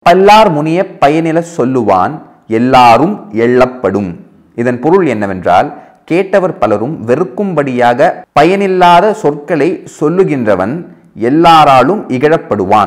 பல்லார் முனிய பயனில சொல்லுவான் எல்லாரும் எள்ளப்படும் இதன் பொருள் என்னவென்றால் கேட்டவர் பலரும் வெறுக்கும்படியாக பயனில்லாத சொற்களை சொல்லுகின்றவன் எல்லாராலும் இகழப்படுவான்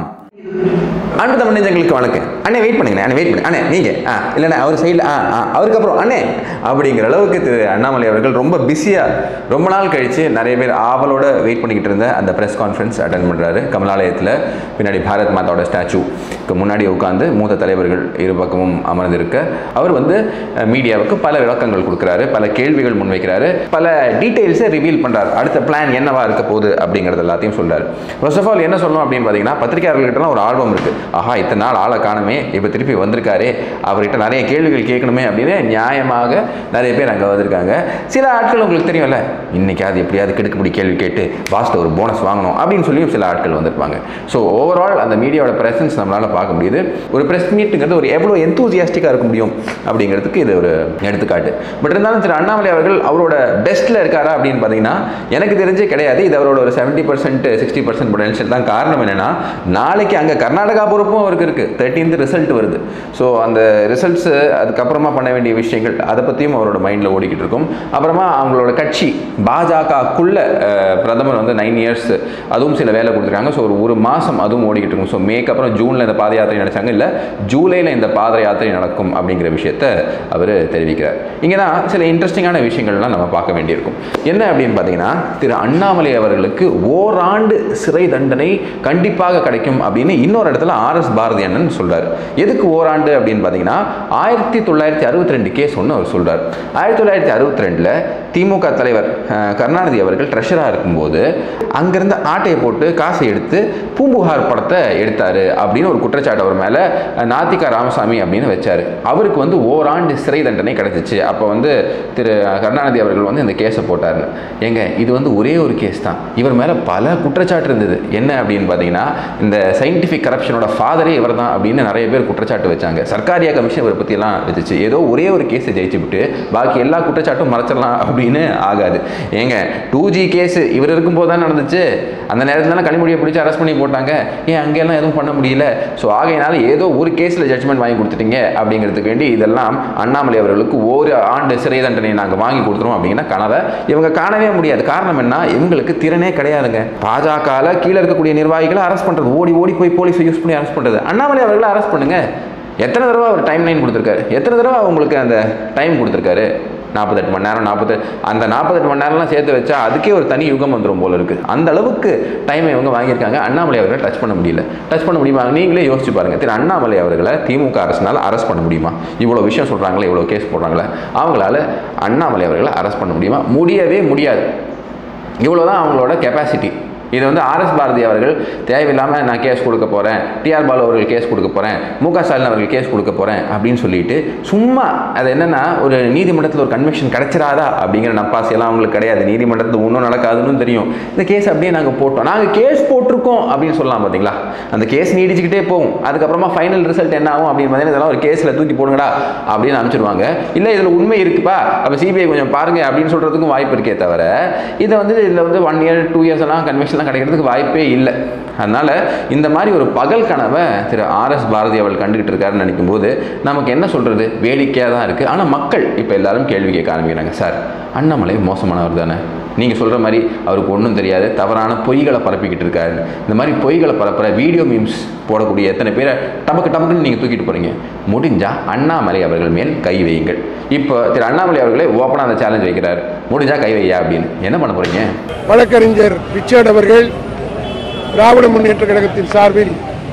அன்பு தமிழ் நெஞ்சங்களுக்கு வணக்கம் அண்ணே வெயிட் பண்ணுங்க அண்ணே வெயிட் பண்ணு அண்ணே நீங்க ஆ இல்லைண்ணே அவர் சைடில் ஆ ஆ அவருக்கு அப்புறம் அண்ணே அப்படிங்கிற அளவுக்கு திரு அண்ணாமலை அவர்கள் ரொம்ப பிஸியாக ரொம்ப நாள் கழித்து நிறைய பேர் ஆவலோட வெயிட் பண்ணிக்கிட்டு இருந்த அந்த ப்ரெஸ் கான்ஃபரன்ஸ் அட்டன் பண்ணுறாரு கமலாலயத்தில் பின்னாடி பாரத் மாதாவோட ஸ்டாச்சுக்கு முன்னாடி உட்காந்து மூத்த தலைவர்கள் இரு பக்கமும் அமர்ந்திருக்க அவர் வந்து அஹ், மீடியாவுக்கு பல விளக்கங்கள் கொடுக்குறாரு பல கேள்விகள் முன்வைக்கிறாரு பல டீட்டெயில்ஸை ரிவீல் பண்ணுறாரு அடுத்த பிளான் என்னவா இருக்க போகுது அப்படிங்கிறது எல்லாத்தையும் சொல்றாரு ஃபர்ஸ்ட் ஆஃப் ஆல் என்ன சொல்லணும் அப்படின்னு பார்த்தீங்கன்னா பத்திரிகையாளர்கிட்டலாம் ஒரு ஆல்பம் இருக்கு ஆஹா இத்தனை நாள் ஆளை காணுமே இப்போ திருப்பி வந்திருக்காரே அவர்கிட்ட நிறைய கேள்விகள் கேட்கணுமே அப்படின்னு நியாயமாக நிறைய பேர் அங்கே வந்திருக்காங்க சில ஆட்கள் உங்களுக்கு தெரியும்ல இன்னைக்காவது எப்படியாவது கிடுக்குப்படி கேள்வி கேட்டு பாஸ்ட்டு ஒரு போனஸ் வாங்கணும் அப்படின்னு சொல்லியும் சில ஆட்கள் வந்திருப்பாங்க ஸோ ஓவரால் அந்த மீடியாவோட பிரசன்ஸ் நம்மளால் பார்க்க முடியுது ஒரு ப்ரெஸ் மீட்டுங்கிறது ஒரு எவ்வளோ எந்தூசியாஸ்டிக்காக இருக்க முடியும் அப்படிங்கிறதுக்கு இது ஒரு எடுத்துக்காட்டு பட் இருந்தாலும் திரு அண்ணாமலை அவர்கள் அவரோட பெஸ்ட்டில் இருக்காரா அப்படின்னு பார்த்தீங்கன்னா எனக்கு தெரிஞ்சே கிடையாது இது அவரோட ஒரு seventy percent sixty percent potential தான் காரணம் என்னன்னா நாளைக்கு அங்கே கர்நாடகா பொறுப்பும் அவருக்கு இருக்குது தேர்ட்டீன்த் ரிசல்ட் வருது ஸோ அந்த ரிசல்ட்ஸு அதுக்கப்புறமா பண்ண வேண்டிய விஷயங்கள் அதை பற்றியும் அவரோட மைண்டில் ஓடிக்கிட்டு இருக்கும் அப்புறமா அவங்களோட கட்சி பாஜகக்குள்ள அஹ், பிரதமர் வந்து நைன் இயர்ஸ் அதுவும் சில வேலை கொடுத்துருக்காங்க ஸோ ஒரு ஒரு மாதம் அதுவும் ஓடிக்கிட்டு இருக்கும் ஸோ மேக்கு அப்புறம் ஜூனில் இந்த பாத யாத்திரை நினைச்சாங்க இல்லை ஜூலையில் இந்த பாத யாத்திரை நடக்கும் அப்படிங்கிற விஷயத்த அவர் தெரிவிக்கிறார் இங்கே தான் சில இன்ட்ரெஸ்டிங்கான விஷயங்கள்லாம் நம்ம பார்க்க வேண்டியிருக்கும் என்ன அப்படின்னு பார்த்தீங்கன்னா திரு அண்ணாமலை அவர்களுக்கு ஓராண்டு சிறை தண்டனை கண்டிப்பாக கிடைக்கும் அப்படின்னு இன்னொரு இடத்துல ஆர்எஸ் பாரதி அண்ணன் சொல்றாரு எதுக்கு ஓராண்டு அப்படின்னு பார்த்தீங்கன்னா ஆயிரத்தி தொள்ளாயிரத்தி அறுபத்தி ரெண்டு கேஸ் ஒன்று அவர் சொல்றார் ஆயிரத்தி தொள்ளாயிரத்தி அறுபத்தி ரெண்டில் திமுக தலைவர் அஹ், கருணாநிதி அவர்கள் ட்ரெஷராக இருக்கும்போது அங்கிருந்து ஆட்டையை போட்டு காசை எடுத்து பூம்புகார் படத்தை எடுத்தாரு அப்படின்னு ஒரு குற்றச்சாட்டு அவர் மேலே நாத்திகா ராமசாமி அப்படின்னு வச்சாரு அவருக்கு வந்து ஓராண்டு சிறை தண்டனை கிடைச்சிச்சு அப்போ வந்து திரு கருணாநிதி அவர்கள் வந்து இந்த கேஸை போட்டார் ஏங்க இது வந்து ஒரே ஒரு கேஸ் தான் இவர் மேலே பல குற்றச்சாட்டு இருந்தது என்ன அப்படின்னு பார்த்தீங்கன்னா இந்த சயின்டிஃபிக் கரப்ஷனோட ஃபாதரே இவர் தான் அப்படின்னு நிறைய பேர் குற்றச்சாட்டு வச்சாங்க சர்க்காரியா கமிஷன் இவரை பற்றியெல்லாம் வச்சுச்சு ஏதோ ஒரே ஒரு கேஸை ஜெயிச்சு விட்டு பாக்கி எல்லா குற்றச்சாட்டும் மறைச்சிடலாம் அப்படின்னு ஆகாது ஏங்க டூ ஜி கேஸ் இவர் இருக்கும்போது தான் நடந்துச்சு அந்த நேரத்தில் தானே கனிமொழியை பிடிச்சி அரெஸ்ட் பண்ணி போட்டாங்க ஏன் அங்கெல்லாம் எதுவும் பண்ண முடியல ஸோ ஆகையினால ஏதோ ஒரு கேஸில் ஜட்ஜ்மெண்ட் வாங்கி கொடுத்துட்டீங்க அப்படிங்கிறதுக்கு வேண்டி இதெல்லாம் அண்ணாமலை அவர்களுக்கு ஒரு ஆண்டு சிறை தண்டனை நாங்கள் வாங்கி கொடுத்துருவோம் அப்படிங்கிற கனவை இவங்க காணவே முடியாது காரணம் என்ன இவங்களுக்கு திறனே கிடையாதுங்க பாஜகவில் கீழே இருக்கக்கூடிய நிர்வாகிகளை அரெஸ்ட் பண்ணுறது ஓடி ஓடி போய் போலீஸை யூஸ் பண்ணி அரெஸ்ட் பண்ணுறது அண்ணாமலை அவர்களை அரெஸ்ட் பண்ணுங்க எத்தனை தடவை அவர் டைம் லைன் கொடுத்துருக்காரு எத்தனை தடவை உங்களுக்கு அந்த டைம் கொடுத்துருக்காரு நாற்பத்தெட்டு மணி நேரம் நாற்பது அந்த நாற்பத்தெட்டு மணி நேரம்லாம் சேர்த்து வச்சா அதுக்கே ஒரு தனி யுகம் வந்துடும் போல இருக்குது அந்த அளவுக்கு டைமை இவங்க வாங்கியிருக்காங்க அண்ணாமலை அவர்களை டச் பண்ண முடியல டச் பண்ண முடியுமா நீங்களே யோசிச்சு பாருங்க திரு அண்ணாமலை அவர்களை திமுக அரசினால் அரெஸ்ட் பண்ண முடியுமா இவ்வளோ விஷயம் சொல்கிறாங்களே இவ்வளோ கேஸ் போடுறாங்களே அவங்களால அண்ணாமலை அவர்களை அரெஸ்ட் பண்ண முடியுமா முடியவே முடியாது இவ்வளோதான் அவங்களோட கெப்பாசிட்டி இது வந்து ஆர்எஸ் பாரதி அவர்கள் தேவையில்லாமல் நான் கேஸ் கொடுக்க போகிறேன் டிஆர் பாலு அவர்கள் கேஸ் கொடுக்க போகிறேன் மு க ஸ்டாலின் அவர்கள் கேஸ் கொடுக்க போகிறேன் அப்படின்னு சொல்லிட்டு சும்மா அது என்னென்னா ஒரு நீதிமன்றத்தில் ஒரு கன்வெக்ஷன் கிடைச்சிராதா அப்படிங்கிற நப்பாசையெல்லாம் அவங்களுக்கு கிடையாது நீதிமன்றத்தில் ஒன்றும் நடக்காதுன்னு தெரியும் இந்த கேஸ் அப்படியே நாங்கள் போட்டோம் நாங்கள் கேஸ் போட்டிருக்கோம் அப்படின்னு சொல்லலாம் பார்த்தீங்களா அந்த கேஸ் நீடிச்சுக்கிட்டே போகும் அதுக்கப்புறமா ஃபைனல் ரிசல்ட் என்ன ஆகும் அப்படின்னு பார்த்தீங்கன்னா இதெல்லாம் ஒரு கேஸில் தூக்கி போடுங்கடா அப்படின்னு அனுப்பிச்சிடுவாங்க இல்லை இதில் உண்மை இருக்குப்பா அப்போ சிபிஐ கொஞ்சம் பாருங்க அப்படின்னு சொல்கிறதுக்கும் வாய்ப்பு இருக்கே தவிர இதை வந்து இதில் வந்து ஒன் இயர் டூ இயர்ஸ் எல்லாம் கன்வெக்ஷன்லாம் கிடைக்கிறதுக்கு வாய்ப்பே இல்லை அதனால் இந்த மாதிரி ஒரு பகல் கனவை திரு ஆர்எஸ் பாரதி அவர்கள் கண்டுகிட்டு இருக்காருன்னு நினைக்கும் போது நமக்கு என்ன சொல்கிறது வேடிக்கையாக தான் இருக்குது ஆனால் மக்கள் இப்போ எல்லாரும் கேள்வி கேட்க ஆரம்பிக்கிறாங்க சார் அண்ணாமலை மோசமானவர் தானே நீங்கள் சொல்கிற மாதிரி அவருக்கு ஒன்றும் தெரியாது தவறான பொய்களை பரப்பிக்கிட்டு இருக்காரு இந்த மாதிரி பொய்களை பரப்புற வீடியோ மீம்ஸ் போடக்கூடிய எத்தனை பேரை டபக்கு டபக்குன்னு நீங்கள் தூக்கிட்டு போகிறீங்க முடிஞ்சா அண்ணாமலை அவர்கள் மேல் கை வையுங்கள் இப்போ திரு அண்ணாமலை அவர்களே ஓப்பனாக அந்த சேலஞ்ச் வைக்கிறார் முடிஞ்சா கை வையா அப்படின்னு என்ன பண்ண போகிறீங்க வழக்கறிஞர் ரிச்சர்ட் அவர்கள் திராவிட முன்னேற்ற கழகத்தின் சார்பில்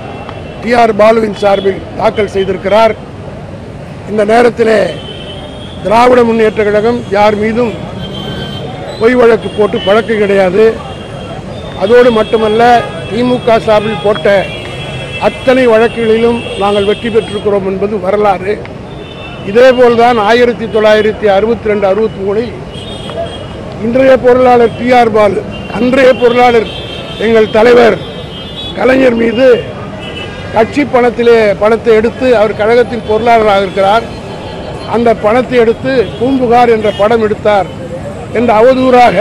டிஆர் பாலுவின் சார்பில் தாக்கல் செய்திருக்கிறார் இந்த நேரத்தில் திராவிட முன்னேற்ற கழகம் யார் மீதும் பொய் வழக்கு போட்டு பழக்கம் கிடையாது அதோடு மட்டுமல்ல திமுக சார்பில் போட்ட அத்தனை வழக்குகளிலும் நாங்கள் வெற்றி பெற்றிருக்கிறோம் என்பது வரலாறு இதேபோல்தான் ஆயிரத்தி தொள்ளாயிரத்தி அறுபத்தி ரெண்டு அறுபத்தி மூணில் இன்றைய பொருளாளர் டிஆர் பாலு அன்றைய பொருளாளர் எங்கள் தலைவர் கலைஞர் மீது கட்சி பணத்திலே பணத்தை எடுத்து அவர் கழகத்தின் பொருளாளராக இருக்கிறார் அந்த பணத்தை எடுத்து பூம்புகார் என்ற படம் எடுத்தார் என்று அவதூறாக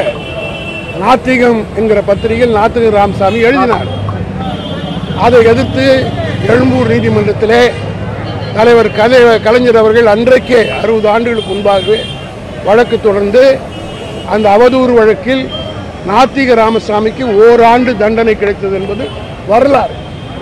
நாத்திகம் என்கிற பத்திரிகையில் நாத்திகம் ராமசாமி எழுதினார் அதை எதிர்த்து எழும்பூர் நீதிமன்றத்திலே தலைவர் கலை கலைஞர் அவர்கள் அன்றைக்கே அறுபது ஆண்டுகளுக்கு முன்பாகவே வழக்கு தொடர்ந்து அந்த அவதூறு வழக்கில் நாத்திக ராமசாமிக்கு ஓராண்டு தண்டனை கிடைத்தது என்பது வரலாறு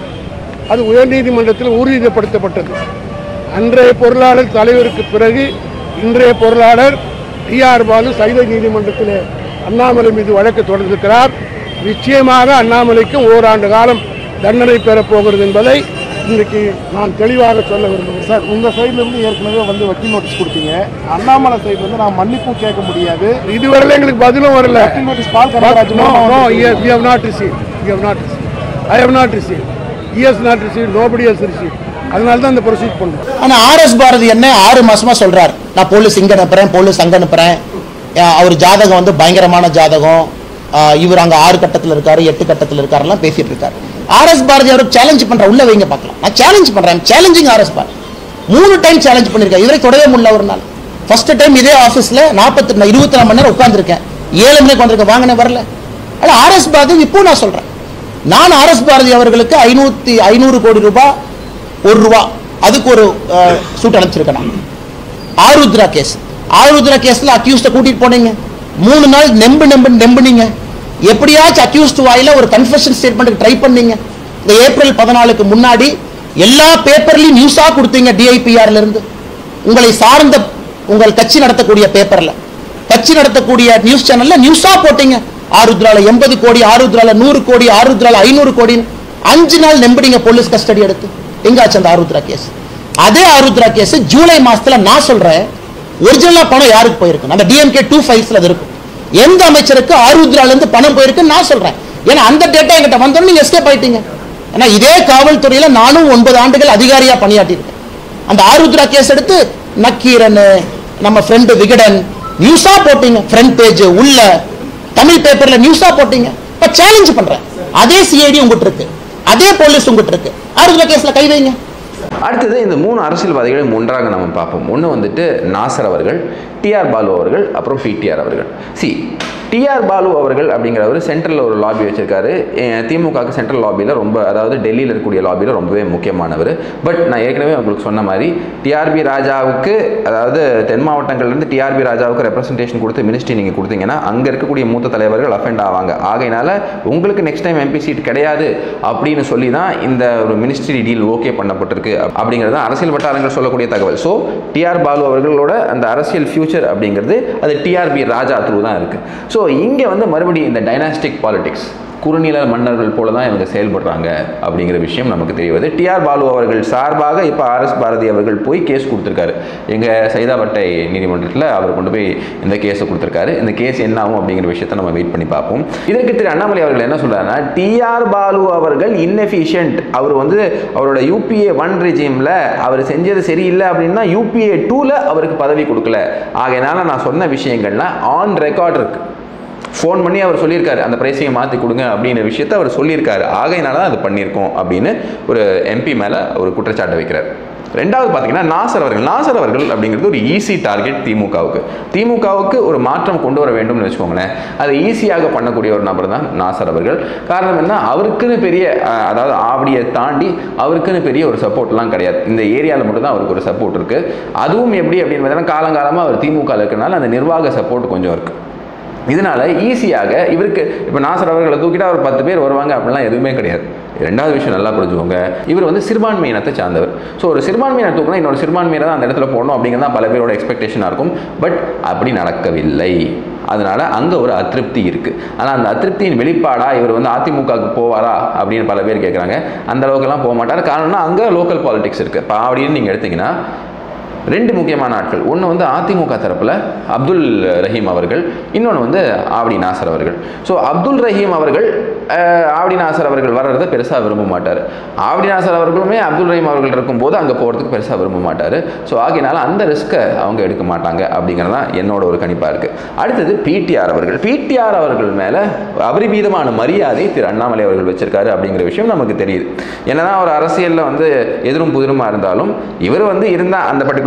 அது உயர்நீதிமன்றத்தில் ஊர்ஜிதப்படுத்தப்பட்டது அன்றைய பொருளாளர் தலைவருக்கு பிறகு இன்றைய பொருளாளர் டி ஆர் பாலு சைதை நீதிமன்றத்தில் அண்ணாமலை மீது வழக்கு தொடர்ந்திருக்கிறார் நிச்சயமாக அண்ணாமலைக்கு ஓராண்டு காலம் தண்டனை பெறப் போகிறது என்பதை இன்றைக்கு நான் தெளிவாக சொல்ல விரும்புகிறேன் சார் உங்க சைடுல இருந்து ஏற்கனவே வந்து வக்கீல் நோட்டீஸ் கொடுத்தீங்க அண்ணாமலை சைடுல இருந்து நான் மன்னிப்பும் கேட்க முடியாது இதுவரையில எங்களுக்கு பதிலும் வரல வக்கீல் நோட்டீஸ் பால் கனகராஜ் No, மூலமா no, வந்து yes, we have not received. We have not received. I have not received. He has not received. Nobody has received. அதனால தான் இந்த ப்ரொசீட் பண்ணுறோம் ஆனா ஆர்எஸ் பாரதி என்ன ஆறு மாசமா சொல்றாரு நான் போலீஸ் இங்க அனுப்புறேன் போலீஸ் அங்க அனுப்புறேன் அஹ் அவர் ஜாதகம் வந்து பயங்கரமான ஜாதகம் அஹ் இவர் அங்க ஆறு கட்டத்துல இருக்காரு எட்டு கட்டத்துல இருக்காருலாம் பேசிட்டு இருக்காரு ஆர்எஸ் பாரதி அவருக்கு சேலஞ்ச் பண்ற உள்ள வைங்க பார்க்கலாம் நான் சேலஞ்ச் பண்றேன் சேலஞ்சிங் ஆர்எஸ் பாரதி மூணு டைம் சேலஞ்ச் பண்ணிருக்கேன் இதுவரை தொடவே முடியல ஒரு நாள் ஃபர்ஸ்ட் டைம் இதே ஆஃபீஸ்ல நாற்பத்தி இருபத்தி நாலு மணி நேரம் உட்காந்துருக்கேன் ஏழு மணிக்கு வந்திருக்கேன் வாங்கினே வரல ஆனா ஆர்எஸ் பாரதி இப்போ நான் சொல்றேன் நான் ஆர்எஸ் பாரதி அவர்களுக்கு ஐநூத்தி ஐநூறு கோடி ரூபாய் ஒரு ரூபா அதுக்கு ஒரு சூட் அனுப்பிச்சிருக்கேன் நான் ஆருத்ரா கேஸ் ஆருத்ரா கேஸ்ல அக்யூஸ்ட கூட்டிட்டு போனீங்க மூணு நாள் நெம்பு நெம்பு நெம்புனீங்க எப்படியாச்சும் அக்யூஸ்ட் வாயில ஒரு கன்ஃபெஷன் ஸ்டேட்மெண்ட்டுக்கு ட்ரை பண்ணீங்க இந்த ஏப்ரல் பதினாலுக்கு முன்னாடி எல்லா பேப்பர்லயும் நியூஸா கொடுத்தீங்க டிஐபிஆர்ல இருந்து உங்களை சார்ந்த உங்கள் கட்சி நடத்தக்கூடிய பேப்பர்ல கட்சி நடத்தக்கூடிய நியூஸ் சேனல்ல நியூஸா போட்டீங்க ஆருத்ரால எண்பது கோடி ஆருத்ரால நூறு கோடி ஆருத்ரால ஐநூறு கோடின்னு அஞ்சு நாள் நம்பினீங்க போலீஸ் கஸ்டடி எடுத்து எங்காச்சு அந்த ஆருத்ரா கேஸ் அதே ஆருத்ரா கேஸ் ஜூலை மாசத்துல நான் சொல்றேன் ஒரிஜினலா பணம் யாருக்கு போயிருக்கு அந்த டிஎம்கே டூ ஃபைவ்ஸ்ல அது இருக்கும் எந்த அமைச்சருக்கு ஆருத்ரால இருந்து பணம் போயிருக்கு நான் சொல்றேன் ஏன்னா அந்த டேட்டா என்கிட்ட வந்தோன்னு நீங்க எஸ்கேப் ஆயிட்டீங்க ஏன்னா இதே காவல்துறையில நானும் ஒன்பது ஆண்டுகள் அதிகாரியா பணியாற்றியிருக்கேன் அந்த ஆருத்ரா கேஸ் எடுத்து நக்கீரன் நம்ம ஃப்ரெண்டு விகடன் நியூஸா போட்டீங்க ஃப்ரண்ட் பேஜ் உள்ள தமிழ் பேப்பர்ல நியூஸா போட்டீங்க இப்ப சேலஞ்ச் பண்றேன் அதே சிஐடி உங்ககிட்ட இருக்கு அதே போலீஸ் உங்ககிட்ட இருக்கு ஆருத்ரா கேஸ்ல கை வைங்க அடுத்தது இந்த மூணு அரசியல்வாதிகளையும் ஒன்றாக நம்ம பார்ப்போம் ஒன்று வந்துட்டு நாசர் அவர்கள் டிஆர் பாலு அவர்கள் அப்புறம் பிடிஆர் அவர்கள் சி டிஆர் பாலு அவர்கள் அப்படிங்கிறவர் சென்ட்ரலில் ஒரு லாபி வச்சிருக்காரு அஹ் திமுகவுக்கு சென்ட்ரல் லாபியில் ரொம்ப அதாவது டெல்லியில் இருக்கக்கூடிய லாபியில் ரொம்பவே முக்கியமானவர் பட் நான் ஏற்கனவே உங்களுக்கு சொன்ன மாதிரி டிஆர்பி ராஜாவுக்கு அதாவது தென் மாவட்டங்கள்லேருந்து டிஆர்பி ராஜாவுக்கு ரெப்ரசன்டேஷன் கொடுத்து மினிஸ்ட்ரி நீங்கள் கொடுத்தீங்கன்னா அங்கே இருக்கக்கூடிய மூத்த தலைவர்கள் அஃபெண்ட் ஆவாங்க ஆகையினால உங்களுக்கு நெக்ஸ்ட் டைம் எம்பி சீட் கிடையாது அப்படின்னு சொல்லி தான் இந்த ஒரு மினிஸ்ட்ரி டீல் ஓகே பண்ணப்பட்டிருக்கு அப்~ அப்படிங்கிறது தான் அரசியல் வட்டாரங்கள் சொல்லக்கூடிய தகவல் ஸோ டிஆர் பாலு அவர்களோட அந்த அரசியல் ஃபியூச்சர் அப்படிங்கிறது அது டிஆர்பி ராஜா த்ரூ தான் இருக்குது ஸோ இங்கே வந்து மறுபடியும் இந்த டைனாஸ்டிக் பாலிடிக்ஸ் குறுநில மன்னர்கள் போல தான் இவங்க செயல்படுறாங்க அப்படிங்கிற விஷயம் நமக்கு தெரிவது டிஆர் பாலு அவர்கள் சார்பாக இப்போ ஆர்எஸ் பாரதி அவர்கள் போய் கேஸ் கொடுத்துருக்காரு எங்கள் சைதாப்பட்டை நீதிமன்றத்தில் அவர் கொண்டு போய் இந்த கேஸை கொடுத்துருக்காரு இந்த கேஸ் என்ன ஆகும் அப்படிங்கிற விஷயத்தை நம்ம வெயிட் பண்ணி பார்ப்போம் இதற்கு திரு அண்ணாமலை அவர்கள் என்ன சொல்றாருன்னா டிஆர் பாலு அவர்கள் இன்எஃபிஷியன்ட் அவர் வந்து அவரோட யூபிஏ ஒன் ரெஜிமில் அவர் செஞ்சது சரியில்லை அப்படின்னா யூபிஏ டூவில் அவருக்கு பதவி கொடுக்கல ஆகையினால நான் சொன்ன விஷயங்கள்லாம் ஆன் ரெக்கார்ட் இருக்கு ஃபோன் பண்ணி அவர் சொல்லியிருக்காரு அந்த பிரைஸிங்கை மாற்றி கொடுங்க அப்படிங்கிற விஷயத்தை அவர் சொல்லியிருக்காரு ஆகையினால தான் அது பண்ணியிருக்கோம் அப்படின்னு ஒரு எம்பி மேலே ஒரு குற்றச்சாட்டை வைக்கிறார் ரெண்டாவது பார்த்தீங்கன்னா நாசர் அவர்கள் நாசர் அவர்கள் அப்படிங்கிறது ஒரு ஈஸி டார்கெட் திமுகவுக்கு திமுகவுக்கு ஒரு மாற்றம் கொண்டு வர வேண்டும்னு வச்சுக்கோங்களேன் அதை ஈஸியாக பண்ணக்கூடிய ஒரு நபர் தான் நாசர் அவர்கள் காரணம் என்ன அவருக்குன்னு பெரிய அஹ், அதாவது ஆவடியை தாண்டி அவருக்குன்னு பெரிய ஒரு சப்போர்ட்லாம் கிடையாது இந்த ஏரியாவில் மட்டும்தான் அவருக்கு ஒரு சப்போர்ட் இருக்குது அதுவும் எப்படி அப்படின்னு பார்த்தீங்கன்னா காலங்காலமாக அவர் திமுக இருக்கிறனால அந்த நிர்வாக சப்போர்ட் கொஞ்சம் இருக்குது இதனால ஈஸியாக இவருக்கு இப்போ நாசர் அவர்களை தூக்கிட்டா ஒரு பத்து பேர் வருவாங்க அப்படிலாம் எதுவுமே கிடையாது ரெண்டாவது விஷயம் நல்லா புரிஞ்சுக்கோங்க இவர் வந்து சிறுபான்மை இனத்தை சார்ந்தவர் ஸோ ஒரு சிறுபான்மையினர் தூக்கினா இன்னொரு சிறுபான்மையினர் தான் அந்த இடத்துல போடணும் அப்படிங்கிறது தான் பல பேரோட எக்ஸ்பெக்டேஷனாக இருக்கும் பட் அப்படி நடக்கவில்லை அதனால அங்கே ஒரு அதிருப்தி இருக்குது ஆனால் அந்த அதிருப்தியின் வெளிப்பாடாக இவர் வந்து அதிமுகவுக்கு போவாரா அப்படின்னு பல பேர் கேட்குறாங்க அந்த அளவுக்குலாம் போக மாட்டார் காரணம்னா அங்கே லோக்கல் பாலிடிக்ஸ் இருக்குது இப்போ அப்படின்னு நீங்கள் எடுத்தீங்கன்னா ரெண்டு முக்கியமான ஆட்கள் ஒன்று வந்து அதிமுக தரப்பில் அப்துல் ரஹீம் அவர்கள் இன்னொன்று வந்து ஆவடி நாசர் அவர்கள் ஸோ அப்துல் ரஹீம் அவர்கள் அஹ், ஆவடி நாசர் அவர்கள் வர்றதை பெருசாக விரும்ப மாட்டார் ஆவடி நாசர் அவர்களுமே அப்துல் ரஹீம் அவர்கள் இருக்கும்போது அங்கே போகிறதுக்கு பெருசாக விரும்ப மாட்டார் ஸோ ஆகினால அந்த ரிஸ்க்கை அவங்க எடுக்க மாட்டாங்க அப்படிங்கிறது தான் என்னோட ஒரு கணிப்பாக இருக்குது அடுத்தது பிடிஆர் அவர்கள் பிடிஆர் அவர்கள் மேலே அபரிமீதமான மரியாதை திரு அண்ணாமலை அவர்கள் வச்சிருக்காரு அப்படிங்கிற விஷயம் நமக்கு தெரியுது என்னதான் ஒரு அரசியலில் வந்து எதிரும் புதிருமா இருந்தாலும் இவர் வந்து இருந்தால் அந்த பர்டிகுலர்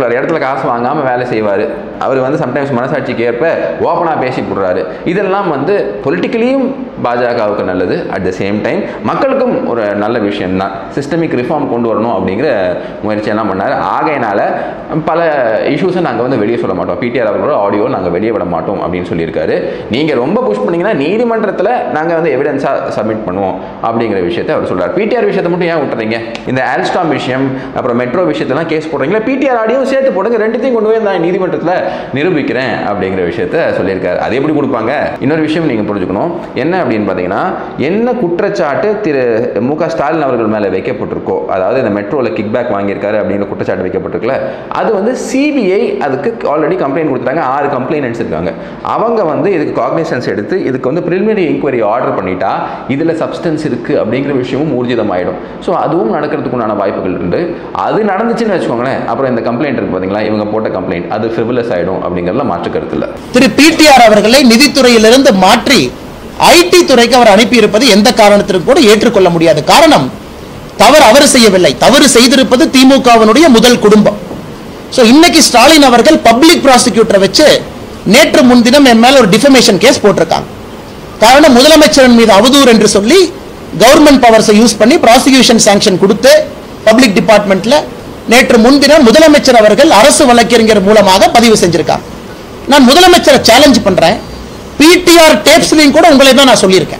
சொல்றாரு இடத்துல காசு வாங்காமல் வேலை செய்வார் அவர் வந்து சம்டைம்ஸ் மனசாட்சிக்கு ஏற்ப ஓப்பனாக பேசி போடுறாரு இதெல்லாம் வந்து பொலிட்டிக்கலியும் பாஜகவுக்கு நல்லது அட் த சேம் டைம் மக்களுக்கும் ஒரு நல்ல விஷயம் தான் சிஸ்டமிக் ரிஃபார்ம் கொண்டு வரணும் அப்படிங்கிற முயற்சியெல்லாம் பண்ணார் ஆகையினால பல இஷ்யூஸை நாங்கள் வந்து வெளியே சொல்ல மாட்டோம் பிடிஆர் அவர்களோட ஆடியோ நாங்கள் வெளியே விட மாட்டோம் அப்படின்னு சொல்லியிருக்காரு நீங்கள் ரொம்ப புஷ் பண்ணீங்கன்னா நீதிமன்றத்தில் நாங்கள் வந்து எவிடன்ஸாக சப்மிட் பண்ணுவோம் அப்படிங்கிற விஷயத்தை அவர் சொல்றார் பிடிஆர் விஷயத்தை மட்டும் ஏன் விட்டுறீங்க இந்த ஆல்ஸ்டாம் விஷயம் அப்புறம் மெட்ரோ விஷயத்தெல்லாம் கேஸ் போடுறீங்களா பிடிஆர் ஆடியும் சேர்த்து போடுங்க ரெண்டுத்தையும் கொண்டு போய் நான் நீதிமன்றத்தில் நிரூபிக்கிறேன் அப்படிங்கிற விஷயத்த சொல்லியிருக்காரு அது எப்படி கொடுப்பாங்க இன்னொரு விஷயம் நீங்கள் புரிஞ்சுக்கணும் என்ன அப்படின்னு பார்த்தீங்கன்னா என்ன குற்றச்சாட்டு திரு மு க ஸ்டாலின் அவர்கள் மேலே வைக்கப்பட்டிருக்கோ அதாவது இந்த மெட்ரோவில் கிக் பேக் வாங்கியிருக்காரு அப்படிங்கிற குற்றச்சாட்டு வைக்கப்பட்டிருக்குல்ல அது வந்து சிபிஐ அதுக்கு ஆல்ரெடி கம்ப்ளைண்ட் கொடுத்துட்டாங்க ஆறு கம்ப்ளைண்ட்ஸ் இருக்காங்க அவங்க வந்து இதுக்கு காக்னிசன்ஸ் எடுத்து இதுக்கு வந்து ப்ரிலிமினரி இன்கொயரி ஆர்டர் பண்ணிட்டா இதில் சப்ஸ்டன்ஸ் இருக்குது அப்படிங்கிற விஷயமும் ஊர்ஜிதமாயிடும் ஸோ அதுவும் நடக்கிறதுக்கு உண்டான வாய்ப்புகள் உண்டு அது நடந்துச்சுன்னு வச்சுக்கோங்களேன் அப்புறம் இந்த கம்ப்ளைண்ட் இருக்கு பார்த்தீங்களா இவங்க போட்ட கம்ப்ளைண்ட் அது ஃபிவிலஸ் ஆகிடும் அப்படிங்கிறதுல மாற்று கருத்து இல்லை திரு பிடிஆர் அவர்களை நிதித்துறையிலிருந்து மாற்றி ஐடி துறைக்கு அவர் அனுப்பியிருப்பது எந்த காரணத்திற்கும் கூட ஏற்றுக்கொள்ள முடியாது காரணம் தவறு அவர் செய்யவில்லை தவறு செய்திருப்பது திமுகவினுடைய முதல் குடும்பம் சோ இன்னைக்கு ஸ்டாலின் அவர்கள் பப்ளிக் ப்ராசிக்யூட்டரை வச்சு நேற்று முன்தினம் என் மேல ஒரு டிஃபமேஷன் கேஸ் போட்டிருக்காங்க காரணம் முதலமைச்சரின் மீது அவதூறு என்று சொல்லி கவர்மெண்ட் பவர்ஸை யூஸ் பண்ணி ப்ராசிக்யூஷன் சாங்ஷன் கொடுத்து பப்ளிக் டிபார்ட்மெண்ட்ல நேற்று முன்தினம் முதலமைச்சர் அவர்கள் அரசு வழக்கறிஞர் மூலமாக பதிவு செஞ்சிருக்காங்க நான் முதலமைச்சரை சேலஞ்ச் பண்றேன் பிடிஆர் டேப்ஸ்லையும் கூட உங்களை தான் நான் சொல்லியிருக்கேன்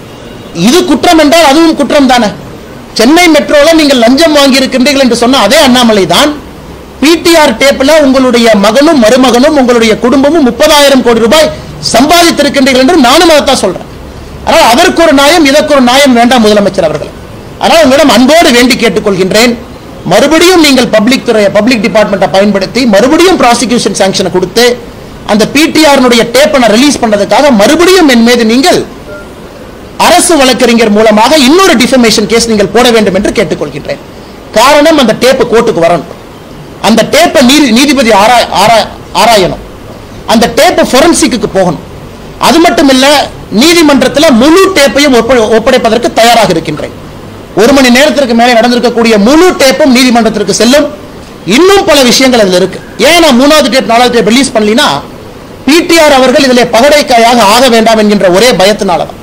இது குற்றம் என்றால் அதுவும் குற்றம் தானே சென்னை மெட்ரோல நீங்கள் லஞ்சம் வாங்கி இருக்கின்றீர்கள் என்று சொன்ன அதே அண்ணாமலை தான் பிடிஆர் டேப்ல உங்களுடைய மகனும் மருமகனும் உங்களுடைய குடும்பமும் முப்பதாயிரம் கோடி ரூபாய் சம்பாதித்திருக்கின்றீர்கள் என்று நானும் அதைத்தான் சொல்றேன் ஆனால் அதற்கு ஒரு நியாயம் இதற்கு ஒரு நியாயம் வேண்டாம் முதலமைச்சர் அவர்கள் ஆனால் உங்களிடம் அன்போடு வேண்டி கேட்டுக்கொள்கின்றேன் மறுபடியும் நீங்கள் பப்ளிக் துறையை பப்ளிக் டிபார்ட்மெண்ட்டை பயன்படுத்தி மறுபடியும் ப்ராசிக்யூஷன் சாங்ஷனை கொடுத்து அந்த பிடிஆர்னுடைய டேப்பை ரிலீஸ் பண்ணதுக்காக மறுபடியும் என் மீது நீங்கள் அரசு வழக்கறிஞர் மூலமாக இன்னொரு டிஃபமேஷன் கேஸ் நீங்கள் போட வேண்டும் என்று கேட்டுக்கொள்கின்றேன் காரணம் அந்த டேப்பு கோர்ட்டுக்கு வரணும் அந்த டேப்பை நீதி நீதிபதி ஆராய் ஆராய் ஆராயணும் அந்த டேப்பு ஃபொரன்சிக்கு போகணும் அது மட்டும் இல்ல நீதிமன்றத்தில் முழு டேப்பையும் ஒப்ப- ஒப்படைப்பதற்கு தயாராக இருக்கின்றேன் ஒரு மணி நேரத்திற்கு மேலே நடந்திருக்கக்கூடிய முழு டேப்பும் நீதிமன்றத்திற்கு செல்லும் இன்னும் பல விஷயங்கள் அதுல இருக்கு ஏன் நான் மூணாவது டேப் நாலாவது டேப் ரிலீஸ் பண்ணலினா பிடிஆர் அவர்கள் இதில் பகடைக்காயாக ஆக வேண்டாம் என்கின்ற ஒரே பயத்தினால தான்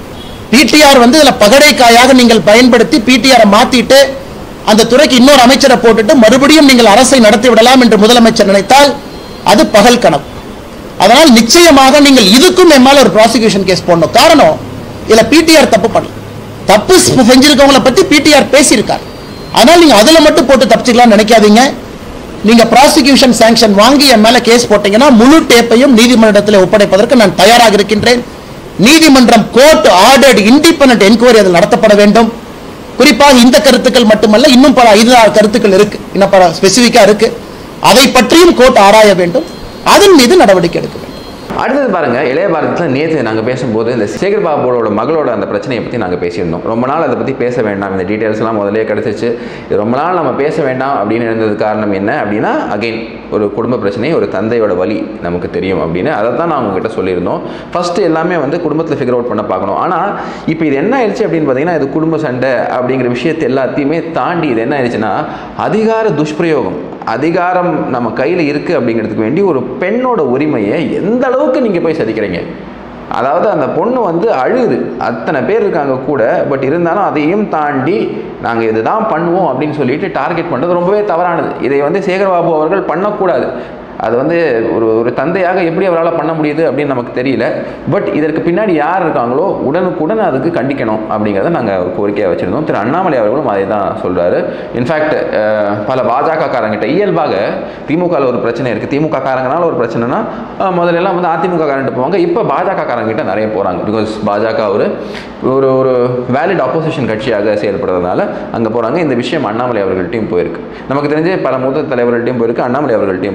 பிடிஆர் வந்து இதுல பகடைக்காயாக நீங்கள் பயன்படுத்தி பிடிஆரை மாத்திட்டு அந்த துறைக்கு இன்னொரு அமைச்சரை போட்டுட்டு மறுபடியும் நீங்கள் அரசை நடத்தி விடலாம் என்று முதலமைச்சர் நினைத்தால் அது பகல் கனவு அதனால் நிச்சயமாக நீங்கள் இதுக்கும் என் மேல ஒரு ப்ராசிக்யூஷன் கேஸ் போடணும் காரணம் இதுல பிடிஆர் தப்பு பண்ணல தப்பு செ- செஞ்சிருக்கவங்கள பத்தி பிடிஆர் பேசியிருக்கார் அதனால் நீங்க அதுல மட்டும் போட்டு தப்பிச்சுக்கலாம் நினைக்காதீங்க நீங்க ப்ராசிக்யூஷன் சாங்ஷன் வாங்கி என் மேல கேஸ் போட்டீங்கன்னா முழு டேப்பையும் நீதிமன்றத்தில் ஒப்படைப்பதற்கு நான் தயாராக இருக்கின்றேன் நீதிமன்றம் கோர்ட் ஆர்டர்ட் இண்டிபெண்டன்ட் என்கொயரி அதில் நடத்தப்பட வேண்டும் குறிப்பாக இந்த கருத்துக்கள் மட்டுமல்ல இன்னும் பல ஐந்து ஆறு கருத்துக்கள் இருக்கு இன்னும் பல ஸ்பெசிஃபிக்கா இருக்கு அதை பற்றியும் கோர்ட் ஆராய வேண்டும் அதன் மீது நடவடிக்கை எடுக்க வேண்டும் அடுத்தது பாருங்க இளைய பாரதத்தில் நேற்று நாங்கள் பேசும்போது இந்த சேகர் பாபுவோட மகளோட அந்த பிரச்சனையை பற்றி நாங்கள் பேசியிருந்தோம் ரொம்ப நாள் அதை பற்றி பேச வேண்டாம் இந்த டீட்டெயில்ஸ்லாம் முதலே கிடச்சிச்சு இது ரொம்ப நாள் நம்ம பேச வேண்டாம் அப்படின்னு இருந்தது காரணம் என்ன அப்படின்னா அகைன் ஒரு குடும்ப பிரச்சனை ஒரு தந்தையோட வலி நமக்கு தெரியும் அப்படின்னு அதை தான் நான் உங்ககிட்ட சொல்லியிருந்தோம் ஃபர்ஸ்ட் எல்லாமே வந்து குடும்பத்தில் ஃபிகர் அவுட் பண்ண பார்க்கணும் ஆனால் இப்போ இது என்ன ஆயிடுச்சு அப்படின்னு பார்த்தீங்கன்னா இது குடும்ப சண்டை அப்படிங்கிற விஷயத்தை எல்லாத்தையுமே தாண்டி இது என்ன ஆயிடுச்சுன்னா அதிகார துஷ்பிரயோகம் அதிகாரம் நம்ம கையில் இருக்குது அப்படிங்கிறதுக்கு வேண்டி ஒரு பெண்ணோட உரிமையை எந்த அளவுக்கு நீங்கள் போய் சதிக்கிறீங்க அதாவது அந்த பொண்ணு வந்து அழுகுது அத்தனை பேர் இருக்காங்க கூட பட் இருந்தாலும் அதையும் தாண்டி நாங்கள் இதுதான் பண்ணுவோம் அப்படின்னு சொல்லிட்டு டார்கெட் பண்ணுறது ரொம்பவே தவறானது இதை வந்து சேகர்பாபு அவர்கள் பண்ணக்கூடாது அது வந்து ஒரு ஒரு தந்தையாக எப்படி அவரால் பண்ண முடியுது அப்படின்னு நமக்கு தெரியல பட் இதற்கு பின்னாடி யார் இருக்காங்களோ உடனுக்குடன் அதுக்கு கண்டிக்கணும் அப்படிங்கிறத நாங்கள் ஒரு கோரிக்கையாக வச்சுருந்தோம் திரு அண்ணாமலை அவர்களும் அதை தான் சொல்கிறாரு இன்ஃபேக்ட் பல பாஜக காரங்கிட்ட இயல்பாக திமுகவில் ஒரு பிரச்சனை இருக்குது திமுக காரங்கனால ஒரு பிரச்சனைனா அஹ், முதல்ல எல்லாம் வந்து அதிமுக காரங்கிட்ட போவாங்க இப்போ பாஜக காரங்கிட்ட நிறைய போகிறாங்க பிகாஸ் பாஜக ஒரு ஒரு ஒரு வேலிட் ஆப்போசிஷன் கட்சியாக செயல்படுறதுனால அங்கே போகிறாங்க இந்த விஷயம் அண்ணாமலை அவர்கள்ட்டையும் போயிருக்கு நமக்கு தெரிஞ்சு பல மூத்த தலைவர்கள்ட்டையும் போயிருக்கு அண்ணாமலை அவர்கள்ட்டையும் போயிருக்கு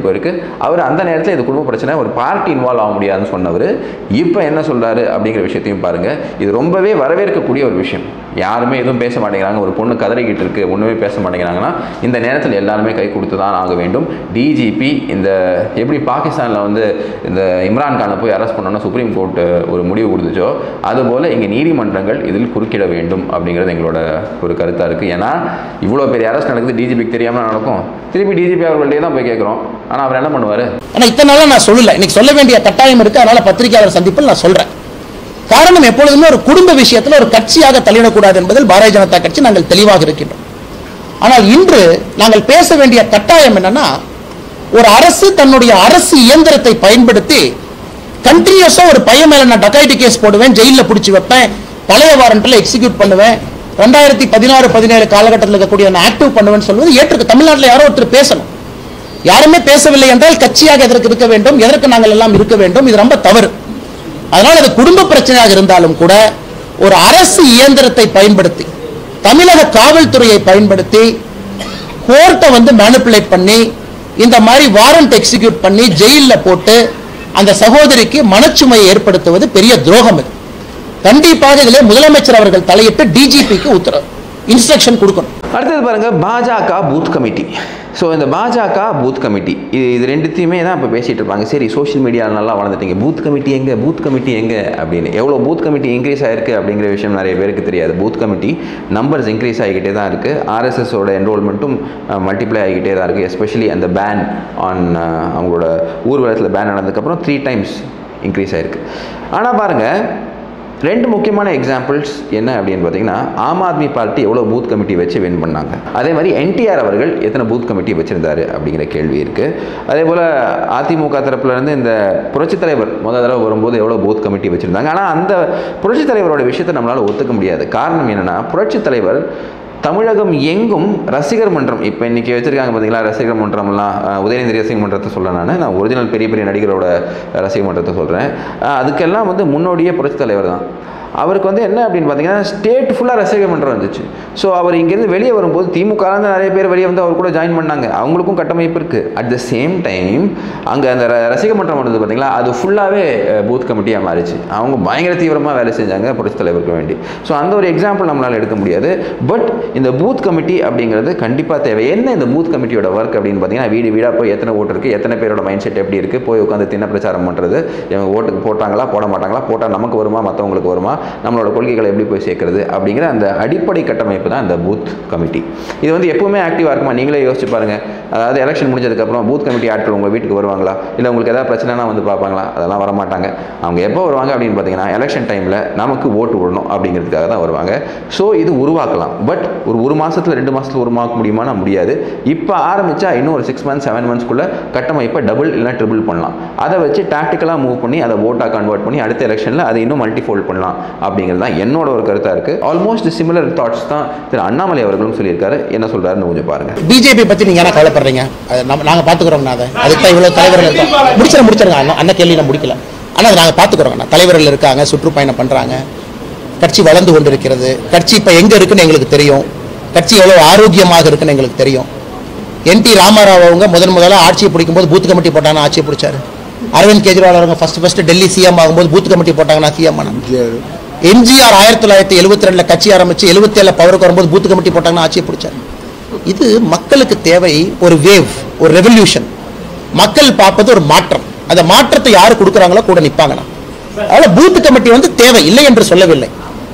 அவர் அந்த நேரத்தில் இது குடும்ப பிரச்சனை ஒரு பார்ட்டி இன்வால்வ் ஆக முடியாதுன்னு சொன்னவர் இப்போ என்ன சொல்றாரு அப்படிங்கிற விஷயத்தையும் பாருங்க இது ரொம்பவே வரவேற்கக்கூடிய ஒரு விஷயம் யாருமே எதுவும் பேச மாட்டேங்கிறாங்க ஒரு பொண்ணு கதறிக்கிட்டு இருக்கு ஒன்றுமே பேச மாட்டேங்கிறாங்கன்னா இந்த நேரத்தில் எல்லாருமே கை கொடுத்து தான் ஆக வேண்டும் டிஜிபி இந்த எப்படி பாகிஸ்தானில் வந்து இந்த இம்ரான் கானை போய் அரெஸ்ட் பண்ணோன்னா சுப்ரீம் கோர்ட் ஒரு முடிவு கொடுத்துச்சோ அதுபோல் இங்கே நீதிமன்றங்கள் இதில் குறுக்கிட வேண்டும் அப்படிங்கிறது எங்களோட ஒரு கருத்தாக இருக்குது ஏன்னா இவ்வளோ பெரிய அரெஸ்ட் நடக்குது டிஜிபிக்கு தெரியாமல் நடக்கும் திருப்பி டிஜிபி அவர்கள்ட்டே தான் போய் கேட்குறோம் ஆனால் அவர் என்ன பண்ணுவார் ஆனா இத்தனை நாளா நான் சொல்லல இன்னைக்கு சொல்ல வேண்டிய கட்டாயம் இருக்கு அதனால பத்திரிகையாளர் சந்திப்பில் நான் சொல்றேன் காரணம் எப்பொழுதுமே ஒரு குடும்ப விஷயத்துல ஒரு கட்சியாக தலையிடக்கூடாது என்பதில் பாரதிய ஜனதா கட்சி நாங்கள் தெளிவாக இருக்கின்றோம் ஆனால் இன்று நாங்கள் பேச வேண்டிய கட்டாயம் என்னன்னா ஒரு அரசு தன்னுடைய அரசு இயந்திரத்தை பயன்படுத்தி கண்டினியூஸா ஒரு பையன் மேல நான் டக்காய்டி கேஸ் போடுவேன் ஜெயிலில் பிடிச்சி வைப்பேன் பழைய வாரண்ட்ல எக்ஸிக்யூட் பண்ணுவேன் ரெண்டாயிரத்தி பதினாறு பதினேழு காலகட்டத்தில் இருக்கக்கூடிய நான் ஆக்டிவ் பண்ணுவேன்னு சொல்வது ஏற்றுக்கு தமிழ்நாட்டில் யாரோ ஒருத்தர் பேசணும் யாருமே பேசவில்லை என்றால் கட்சியாக எதற்கு இருக்க வேண்டும் எதற்கு நாங்கள் எல்லாம் இருக்க வேண்டும் இது ரொம்ப தவறு அதனால் அது குடும்ப பிரச்சனையாக இருந்தாலும் கூட ஒரு அரசு இயந்திரத்தை பயன்படுத்தி தமிழக காவல்துறையை பயன்படுத்தி கோர்ட்டை வந்து மேனிப்புலேட் பண்ணி இந்த மாதிரி வாரண்ட் எக்ஸிக்யூட் பண்ணி ஜெயிலில் போட்டு அந்த சகோதரிக்கு மனச்சுமையை ஏற்படுத்துவது பெரிய துரோகம் இது கண்டிப்பாக இதிலே முதலமைச்சர் அவர்கள் தலையிட்டு டிஜிபிக்கு உத்தரவு இன்ஸ்ட்ரக்ஷன் கொடுக்கணும் அடுத்தது பாருங்க பாஜக பூத் கமிட்டி ஸோ இந்த பாஜக பூத் கமிட்டி இது இது ரெண்டுத்தையுமே தான் இப்போ பேசிகிட்டு இருப்பாங்க சரி சோஷியல் மீடியாவில் நல்லா வளர்ந்துட்டீங்க பூத் கமிட்டி எங்கே பூத் கமிட்டி எங்கே அப்படின்னு எவ்வளோ பூத் கமிட்டி இன்க்ரீஸ் ஆயிருக்கு அப்படிங்கிற விஷயம் நிறைய பேருக்கு தெரியாது பூத் கமிட்டி நம்பர்ஸ் இன்க்ரீஸ் ஆகிக்கிட்டே தான் இருக்குது ஆர்எஸ்எஸோட என்ரோல்மெண்ட்டும் மல்டிப்ளை ஆகிக்கிட்டே தான் இருக்குது எஸ்பெஷலி அந்த பேன் ஆன் அவங்களோட ஊர்வலத்தில் பேன் நடந்ததுக்கப்புறம் த்ரீ டைம்ஸ் இன்க்ரீஸ் ஆயிருக்கு ஆனால் பாருங்கள் ரெண்டு முக்கியமான எக்ஸாம்பிள்ஸ் என்ன அப்படின்னு பார்த்தீங்கன்னா ஆம் ஆத்மி பார்ட்டி எவ்வளோ பூத் கமிட்டி வச்சு வின் பண்ணாங்க அதே மாதிரி என்டிஆர் அவர்கள் எத்தனை பூத் கமிட்டி வச்சிருந்தாரு அப்படிங்கிற கேள்வி இருக்குது அதே போல் அதிமுக தரப்புல இருந்து இந்த புரட்சித் தலைவர் முதல் தடவை வரும்போது எவ்வளோ பூத் கமிட்டி வச்சுருந்தாங்க ஆனால் அந்த புரட்சித் தலைவரோட விஷயத்தை நம்மளால் ஒத்துக்க முடியாது காரணம் என்னென்னா புரட்சித் தலைவர் தமிழகம் எங்கும் ரசிகர் மன்றம் இப்போ இன்றைக்கி வச்சுருக்காங்க பார்த்தீங்களா ரசிகர் மன்றம்லாம் அஹ், உதயநிதி ரசிகர் மன்றத்தை சொல்ல நான் நான் ஒரிஜினல் பெரிய பெரிய நடிகரோட ரசிகர் மன்றத்தை சொல்கிறேன் அதுக்கெல்லாம் வந்து முன்னோடியே புரட்சித் தலைவர் தான் அவருக்கு வந்து என்ன அப்படின்னு பார்த்தீங்கன்னா ஸ்டேட் ஃபுல்லாக ரசிகர் மன்றம் இருந்துச்சு ஸோ அவர் இங்கேருந்து வெளியே வரும்போது திமுகலேருந்து நிறைய பேர் வெளியே வந்து அவர் கூட ஜாயின் பண்ணாங்க அவங்களுக்கும் கட்டமைப்பு இருக்குது அட் த சேம் டைம் அங்கே அந்த ர- ரசிகர் மன்றம் வந்தது பார்த்தீங்களா அது ஃபுல்லாகவே பூத் கமிட்டியாக மாறிச்சு அவங்க பயங்கர தீவிரமாக வேலை செஞ்சாங்க புரட்சித் தலைவருக்கு வேண்டி ஸோ அந்த ஒரு எக்ஸாம்பிள் நம்மளால் எடுக்க முடியாது பட் இந்த பூத் கமிட்டி அப்படிங்கிறது கண்டிப்பாக தேவை என்ன இந்த பூத் கமிட்டியோட ஒர்க் அப்படின்னு பார்த்தீங்கன்னா வீடு வீடாக போய் எத்தனை ஓட்டு இருக்குது எத்தனை பேரோட மைண்ட் செட் எப்படி இருக்குது போய் உட்காந்து தின்ன பிரச்சாரம் பண்ணுறது இவங்க ஓட்டுக்கு போட்டாங்களா போட மாட்டாங்களா போட்டால் நமக்கு வருமா மற்றவங்களுக்கு வருமா நம்மளோட கொள்கைகளை எப்படி போய் சேர்க்கறது அப்படிங்கிற அந்த அடிப்படை கட்டமைப்பு தான் இந்த பூத் கமிட்டி இது வந்து எப்பவுமே ஆக்டிவாக இருக்குமா நீங்களே யோசிச்சு பாருங்க அதாவது எலெக்ஷன் முடிஞ்சதுக்கப்புறம் பூத் கமிட்டி ஆட்கள் உங்கள் வீட்டுக்கு வருவாங்களா இல்லை உங்களுக்கு ஏதாவது பிரச்சனைனா வந்து பார்ப்பாங்களா அதெல்லாம் வர மாட்டாங்க அவங்க எப்போ வருவாங்க அப்படின்னு பார்த்தீங்கன்னா எலெக்ஷன் டைமில் நமக்கு ஓட்டு விடணும் அப்படிங்கிறதுக்காக தான் வருவாங்க ஸோ இது உருவாக்கலாம் பட் ஒரு ஒரு மாசத்துல ரெண்டு மாசத்துல உருவாக்க முடியுமானா முடியாது இப்போ ஆரம்பிச்சா இன்னும் ஒரு சிக்ஸ் மந்த்ஸ் செவன் மந்த்ஸ்க்குள்ள கட்டமைப்பை டபுள் இல்லை ட்ரிபிள் பண்ணலாம் அதை வச்சு டாக்டிக்கலாக மூவ் பண்ணி அதை ஓட்டாக கன்வெர்ட் பண்ணி அடுத்த எலெக்ஷனில் அதை இன்னும் மல்டிஃபோல்ட் பண்ணலாம் அப்படிங்கிறது தான் என்னோட ஒரு கருத்தாக இருக்குது ஆல்மோஸ்ட் சிமிலர் தாட்ஸ் தான் திரு அண்ணாமலை அவர்களும் சொல்லியிருக்காரு என்ன சொல்றாருன்னு கொஞ்சம் பாருங்க பிஜேபி பத்தி நீங்க என்ன கவலைப்படுறீங்க அது நம்ம நாங்க பாத்துக்கிறோம் அதை அதுக்கு தான் இவ்வளவு தலைவர்கள் இருக்கோம் முடிச்சிட முடிச்சிருங்க அண்ணா அண்ணன் கேள்வி நான் முடிக்கல ஆனா அதை நாங்க பாத்துக்கிறோம் தலைவர்கள் இருக்காங்க சுற்றுப்பயணம் பண்றாங்க கட்சி வளர்ந்து கொண்டிருக்கிறது கட்சி இப்ப எங்க இருக்குன்னு எங்களுக்கு தெரியும் கட்சி எவ்வளவு ஆரோக்கியமாக இருக்குன்னு எங்களுக்கு தெரியும் என் டி ராமாராவ் அவங்க முதன் முதல்ல ஆட்சியை பிடிக்கும் போது பூத் கமிட்டி போட்டாங்கன்னா ஆட்சியை பிடிச்சாரு அரவிந்த் கெஜ்ரிவால் அவங்க ஃபர்ஸ்ட் ஃபர்ஸ்ட் டெல்லி சிஎம் ஆகும்போது பூத் கமிட்டி போட்டாங்கன்னா சிஎம் ஆனாங்க எம்ஜிஆர் ஆயிரத்தி தொள்ளாயிரத்தி எழுபத்தி ரெண்டுல கட்சி ஆரம்பிச்சு எழுபத்தி ஏழுல பவருக்கு வரும்போது பூத் கமிட்டி போட்டாங்கன்னா ஆட்சியை பிடிச்சாரு இது மக்களுக்கு தேவை ஒரு வேவ் ஒரு ரெவல்யூஷன் மக்கள் பார்ப்பது ஒரு மாற்றம் அந்த மாற்றத்தை யாரு கொடுக்குறாங்களோ கூட நிப்பாங்கண்ணா அதனால பூத் கமிட்டி வந்து தேவை இல்லை என்று சொல்லவில்லை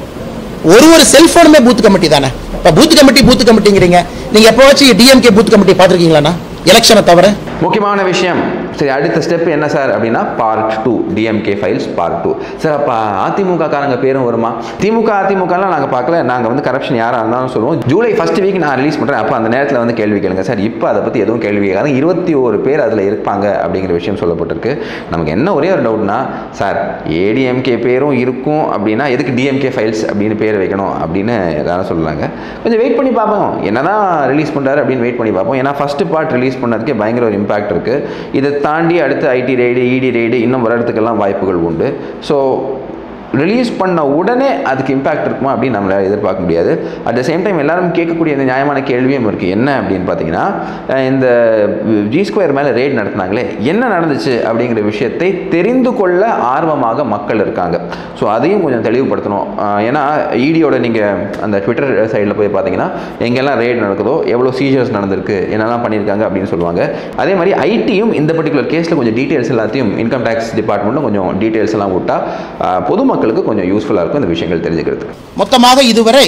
ஒரு ஒரு செல்போனுமே பூத் கமிட்டி தானே இப்ப பூத் கமிட்டி பூத் கமிட்டிங்கிறீங்க நீங்க எப்பவாச்சும் டிஎம்கே பூத் கமிட்டி பார்த்திருக்கீங்களாண்ணா எலெக்ஷனை தவிர முக்கியமான விஷயம் சரி அடுத்த ஸ்டெப் என்ன சார் அப்படின்னா part two DMK files part two sir அப்போ அதிமுக காரங்க பேரும் வருமா திமுக அதிமுகலாம் நாங்கள் பார்க்கல நாங்கள் வந்து கரப்ஷன் யாராக இருந்தாலும் சொல்லுவோம் ஜூலை ஃபர்ஸ்ட் வீக் நான் ரிலீஸ் பண்ணுறேன் அப்போ அந்த நேரத்தில் வந்து கேள்வி கேளுங்க சார் இப்போ அதை பற்றி எதுவும் கேள்வி கேட்காது இருபத்தி ஒரு பேர் அதில் இருப்பாங்க அப்படிங்கிற விஷயம் சொல்லப்பட்டிருக்கு நமக்கு என்ன ஒரே ஒரு டவுட்னா சார் ஏடிஎம்கே பேரும் இருக்கும் அப்படின்னா எதுக்கு டிஎம்கே ஃபைல்ஸ் அப்படின்னு பேர் வைக்கணும் அப்படின்னு எல்லாரும் சொல்லுறாங்க கொஞ்சம் வெயிட் பண்ணி பார்ப்போம் என்னதான் ரிலீஸ் பண்ணுறாரு அப்படின்னு வெயிட் பண்ணி பார்ப்போம் ஏன்னா ஃபர்ஸ்ட் பார்ட் ரிலீஸ் பண்ணதுக்கே பயங்கர ஒரு இம்பாக்ட் இருக்குது இதை தாண்டி அடுத்து ஐடி ரைடு இடி ரைடு இன்னும் வர்றதுக்கெல்லாம் வாய்ப்புகள் உண்டு ஸோ ரிலீஸ் பண்ண உடனே அதுக்கு இம்பாக்ட் இருக்குமா அப்படின்னு நம்மளால எதிர்பார்க்க முடியாது அட் த சேம் டைம் எல்லாரும் கேட்கக்கூடிய இந்த நியாயமான கேள்வியும் இருக்குது என்ன அப்படின்னு பார்த்தீங்கன்னா அஹ் இந்த ஜி ஸ்கொயர் மேலே ரெய்ட் நடத்துனாங்களே என்ன நடந்துச்சு அப்படிங்கிற விஷயத்தை தெரிந்து கொள்ள ஆர்வமாக மக்கள் இருக்காங்க ஸோ அதையும் கொஞ்சம் தெளிவுபடுத்தணும் அஹ் ஏன்னா ஈடியோட நீங்கள் அந்த ட்விட்டர் சைடில் போய் பார்த்தீங்கன்னா எங்கெல்லாம் ரெய்ட் நடக்குதோ எவ்வளோ சீஜர்ஸ் நடந்திருக்கு என்னெல்லாம் பண்ணியிருக்காங்க அப்படின்னு சொல்லுவாங்க அதே மாதிரி ஐடியும் இந்த பர்டிகுலர் கேஸில் கொஞ்சம் டீட்டெயில்ஸ் எல்லாத்தையும் இன்கம் டேக்ஸ் டிபார்ட்மெண்ட்டும் கொஞ்சம் டீட்டெயில்ஸ் எல்லாம் விட்டா அஹ் பொதுமக்களுக்கு கொஞ்சம் யூஸ்ஃபுல்லாக இருக்கும் இந்த விஷயங்கள் தெரிஞ்சுக்கிறதுக்கு மொத்தமாக இதுவரை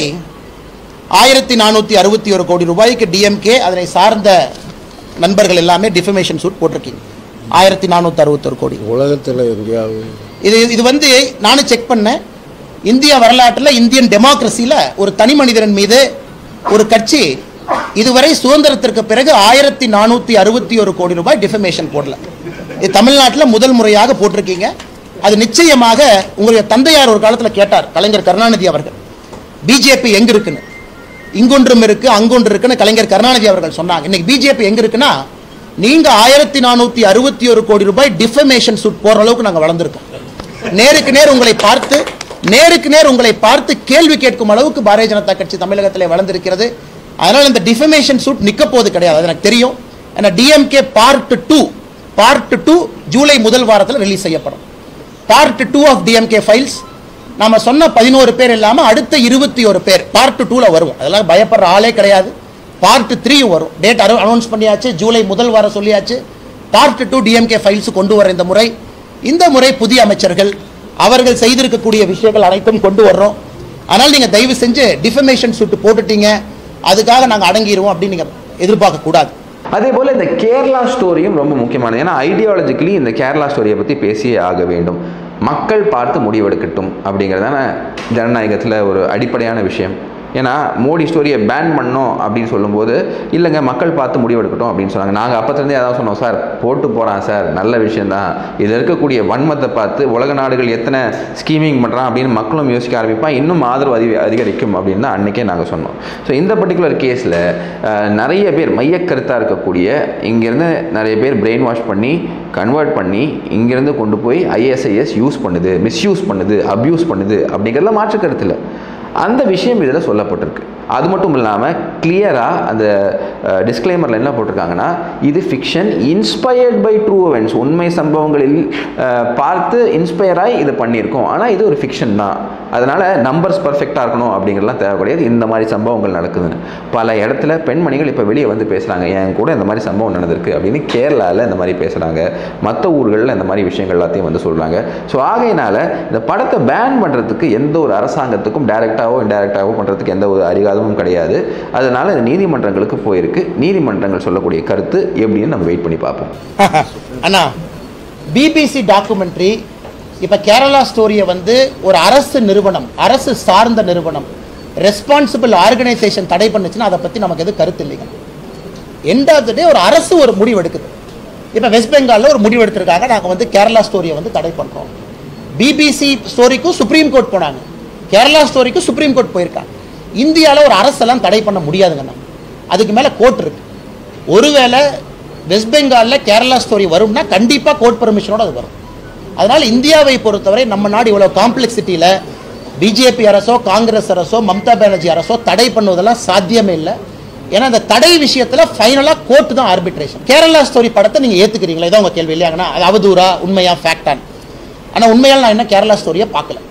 ஆயிரத்தி நானூற்றி அறுபத்தி ஒரு கோடி ரூபாய்க்கு டிஎம்கே அதனை சார்ந்த நண்பர்கள் எல்லாமே டிஃபமேஷன் சூட் போட்டிருக்கீங்க ஆயிரத்தி நானூற்றி அறுபத்தொரு கோடி உலகத்தில் எங்கேயாவது இது இது வந்து நானும் செக் பண்ணேன் இந்திய வரலாற்றில் இந்தியன் டெமோக்ரஸியில் ஒரு தனி மனிதன் மீது ஒரு கட்சி இதுவரை சுதந்திரத்திற்கு பிறகு ஆயிரத்தி நானூற்றி அறுபத்தி ஒரு கோடி ரூபாய் டிஃபமேஷன் போடல இது தமிழ்நாட்டில் முதல் முறையாக போட்டிருக்கீங்க அது நிச்சயமாக உங்களுடைய தந்தையார் ஒரு காலத்தில் கேட்டார் கலைஞர் கருணாநிதி அவர்கள் பிஜேபி எங்க இருக்குன்னு இங்கொன்றும் இருக்கு அங்கொன்று இருக்குன்னு கலைஞர் கருணாநிதி அவர்கள் சொன்னாங்க இன்னைக்கு பிஜேபி எங்க இருக்குன்னா நீங்க ஆயிரத்தி நானூத்தி அறுபத்தி ஒரு கோடி ரூபாய் டிஃபமேஷன் சூட் போற அளவுக்கு நாங்க வளர்ந்துருக்கோம் நேருக்கு நேர் உங்களை பார்த்து நேருக்கு நேர் உங்களை பார்த்து கேள்வி கேட்கும் அளவுக்கு பாரதிய ஜனதா கட்சி தமிழகத்திலே வளர்ந்திருக்கிறது அதனால இந்த டிஃபமேஷன் சூட் நிக்க போது கிடையாது அது எனக்கு தெரியும் ஏன்னா DMK part two part two July முதல் வாரத்தில் ரிலீஸ் செய்யப்படும் part two of DMK files நாம சொன்ன பதினோரு பேர் இல்லாம அடுத்த இருபத்தி ஒரு பேர் பார்ட் டூல வரும் அதெல்லாம் பயப்படுற ஆளே கிடையாது பார்ட் த்ரீ வரும் டேட் அனௌன்ஸ் பண்ணியாச்சு ஜூலை முதல் வாரம் சொல்லியாச்சு பார்ட் டூ டிஎம்கே ஃபைல்ஸ் கொண்டு வர இந்த முறை இந்த முறை புதிய அமைச்சர்கள் அவர்கள் செய்திருக்கக்கூடிய விஷயங்கள் அனைத்தும் கொண்டு வர்றோம் ஆனால் நீங்க தயவு செஞ்சு டிஃபமேஷன் சூட்டு போட்டுட்டீங்க அதுக்காக நாங்க அடங்கிடுவோம் அப்படின்னு நீங்க எதிர்பார்க்க கூடாது அதே போல் இந்த கேரளா ஸ்டோரியும் ரொம்ப முக்கியமானது ஏன்னா ஐடியாலஜிக்கலி இந்த கேரளா ஸ்டோரியை பற்றி பேசியே ஆக வேண்டும் மக்கள் பார்த்து முடிவெடுக்கட்டும் அப்படிங்கிறதான ஜனநாயகத்தில் ஒரு அடிப்படையான விஷயம் ஏன்னா மோடி ஸ்டோரியை பேன் பண்ணோம் அப்படின்னு சொல்லும்போது இல்லைங்க மக்கள் பார்த்து முடிவெடுக்கட்டும் அப்படின்னு சொன்னாங்க நாங்கள் அப்போத்துலேருந்தே அதான் சொன்னோம் சார் போட்டு போகிறான் சார் நல்ல விஷயந்தான் இதில் இருக்கக்கூடிய வன்மத்தை பார்த்து உலக நாடுகள் எத்தனை ஸ்கீமிங் பண்ணுறான் அப்படின்னு மக்களும் யோசிக்க ஆரம்பிப்பான் இன்னும் ஆதரவு அதிக அதிகரிக்கும் அப்படின்னு தான் அன்றைக்கே நாங்கள் சொன்னோம் ஸோ இந்த பர்டிகுலர் கேஸில் நிறைய பேர் மையக்கருத்தாக இருக்கக்கூடிய இங்கேருந்து நிறைய பேர் பிரெயின் வாஷ் பண்ணி கன்வெர்ட் பண்ணி இங்கேருந்து கொண்டு போய் ஐஎஸ்ஐஎஸ் யூஸ் பண்ணுது மிஸ்யூஸ் பண்ணுது அப்யூஸ் பண்ணுது அப்படிங்கிறதுல மாற்று கருத்து இல்லை அந்த விஷயம் இதில் சொல்லப்பட்டிருக்கு அது மட்டும் இல்லாமல் கிளியராக அந்த டிஸ்க்ளைமரில் என்ன போட்டிருக்காங்கன்னா இது fiction inspired by true events உண்மை சம்பவங்களில் அஹ், பார்த்து இன்ஸ்பயர் ஆகி இது பண்ணியிருக்கோம் ஆனால் இது ஒரு ஃபிக்ஷன் தான் அதனால் நம்பர்ஸ் பர்ஃபெக்டாக இருக்கணும் அப்படிங்கிறதுலாம் தேவை கிடையாது இந்த மாதிரி சம்பவங்கள் நடக்குதுன்னு பல இடத்துல பெண்மணிகள் இப்போ வெளியே வந்து பேசுகிறாங்க என் கூட இந்த மாதிரி சம்பவம் நடந்திருக்கு அப்படின்னு கேரளாவில் இந்த மாதிரி பேசுகிறாங்க மற்ற ஊர்களில் இந்த மாதிரி விஷயங்கள் எல்லாத்தையும் வந்து சொல்கிறாங்க ஸோ ஆகையினால இந்த படத்தை பேன் பண்ணுறதுக்கு எந்த ஒரு அரசாங்கத்துக்கும் டைரெக்டாகவோ இன்டைரக்டாகவோ பண்ணுறதுக்கு எந்த ஒரு அதிகாரமும் கிடையாது அதனால் இது நீதிமன்றங்களுக்கு போயிருக்கு நீதிமன்றங்கள் சொல்லக்கூடிய கருத்து எப்படின்னு நம்ம வெயிட் பண்ணி பார்ப்போம் அண்ணா பிபிசி டாக்குமெண்ட்ரி இப்போ கேரளா ஸ்டோரியை வந்து ஒரு அரசு நிறுவனம் அரசு சார்ந்த நிறுவனம் ரெஸ்பான்சிபிள் ஆர்கனைசேஷன் தடை பண்ணுச்சுன்னா அதை பற்றி நமக்கு எதுவும் கருத்து இல்லைங்க எண்ட் ஆஃப் த டே ஒரு அரசு ஒரு முடிவு எடுக்குது இப்போ வெஸ்ட் பெங்காலில் ஒரு முடிவு எடுத்திருக்காங்க நாங்கள் வந்து கேரளா ஸ்டோரியை வந்து தடை பண்ணுறோம் பிபிசி ஸ்டோரிக்கும் சுப்ரீம் கோர்ட் போனாங்க கேரளா ஸ்டோரிக்கும் சுப்ரீம் கோர்ட் போயிருக்காங்க இந்தியாவில் ஒரு அரசெல்லாம் தடை பண்ண முடியாதுங்கண்ணா அதுக்கு மேலே கோர்ட் இருக்கு ஒருவேளை வெஸ்ட் பெங்காலில் கேரளா ஸ்டோரி வரும்னா கண்டிப்பாக கோர்ட் பெர்மிஷனோட அது வரும் அதனால் இந்தியாவை பொறுத்தவரை நம்ம நாடு இவ்வளோ காம்ப்ளெக்சிட்டியில் பிஜேபி அரசோ காங்கிரஸ் அரசோ மம்தா பானர்ஜி அரசோ தடை பண்ணுவதெல்லாம் சாத்தியமே இல்லை ஏன்னா அந்த தடை விஷயத்தில் ஃபைனலாக கோர்ட் தான் ஆர்பிட்ரேஷன் கேரளா ஸ்டோரி படத்தை நீங்கள் ஏற்றுக்கிறீங்களா இதான் உங்கள் கேள்வி இல்லையாங்கண்ணா அது அவதூறா உண்மையா ஃபேக்டான் ஆனால் உண்மையால் நான் என்ன கேரளா ஸ்டோரியை பார்க்கல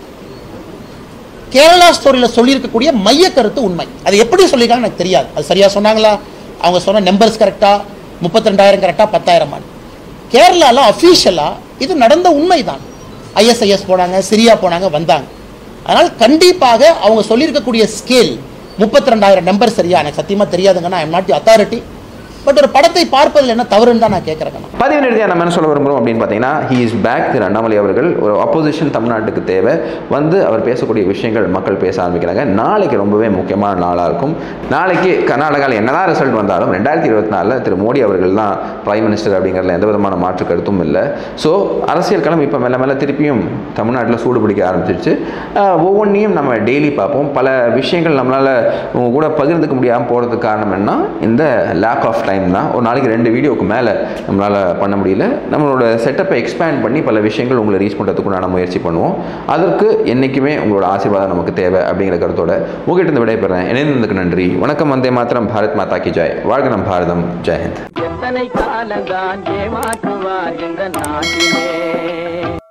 கேரளா ஸ்டோரியில் சொல்லியிருக்கக்கூடிய மைய கருத்து உண்மை அது எப்படி சொல்லியிருக்காங்க எனக்கு தெரியாது அது சரியா சொன்னாங்களா அவங்க சொன்ன நம்பர்ஸ் கரெக்டா முப்பத்தி ரெண்டாயிரம் கரெக்டா பத்தாயிரம் கேரளாவில் அஃபீஷியலாக இது நடந்த உண்மைதான் ஐஎஸ்ஐஎஸ் போனாங்க சிரியா போனாங்க வந்தாங்க அதனால் கண்டிப்பாக அவங்க சொல்லியிருக்கக்கூடிய ஸ்கேல் முப்பத்தி ரெண்டாயிரம் நம்பர் சரியா எனக்கு சத்தியமாக தெரியாதுங்கன்னா I'm not the authority but ஒரு படத்தை பார்ப்பதில் என்ன தவறுன்னு தான் நான் கேட்குறேன் பதிவு நிறுத்தியாக நம்ம என்ன சொல்ல விரும்புகிறோம் அப்படின்னு பார்த்தீங்கன்னா he is back Thiru Annamalai அவர்கள் ஒரு அப்போசிஷன் தமிழ்நாட்டுக்கு தேவை வந்து அவர் பேசக்கூடிய விஷயங்கள் மக்கள் பேச ஆரம்பிக்கிறாங்க நாளைக்கு ரொம்பவே முக்கியமான நாளாக இருக்கும் நாளைக்கு கர்நாடகாவில் என்னதான் ரிசல்ட் வந்தாலும் ரெண்டாயிரத்தி இருபத்தி நாலில் திரு மோடி அவர்கள் தான் பிரைம் மினிஸ்டர் அப்படிங்கிறதுல எந்த விதமான மாற்று கருத்தும் இல்லை ஸோ அரசியல் களம் இப்போ மெல்ல மெல்ல திருப்பியும் தமிழ்நாட்டில் சூடு பிடிக்க ஆரம்பிச்சிருச்சு ஆஹ் ஒவ்வொன்றையும் நம்ம டெய்லி பார்ப்போம் பல விஷயங்கள் நம்மளால் உங்க கூட பகிர்ந்துக்க முடியாமல் போகிறதுக்கு காரணம் என்ன இந்த லேக் ஆஃப் டைம் டைம் தான் ஒரு நாளைக்கு ரெண்டு வீடியோக்கு மேலே நம்மளால் பண்ண முடியல நம்மளோட செட்டப்பை எக்ஸ்பேண்ட் பண்ணி பல விஷயங்கள் உங்களை ரீச் பண்ணுறதுக்குண்டான முயற்சி பண்ணுவோம் அதற்கு என்றைக்குமே உங்களோட ஆசீர்வாதம் நமக்கு தேவை அப்படிங்கிற கருத்தோட உங்ககிட்ட இருந்து விடைபெறேன் இணைந்ததுக்கு நன்றி வணக்கம் வந்தே மாத்திரம் பாரத் மாதா கி ஜெய் வாழ்க நம் பாரதம் ஜெயஹிந்த் எத்தனை காலந்தான் ஏமாற்றுவார் இந்த நாட்டிலே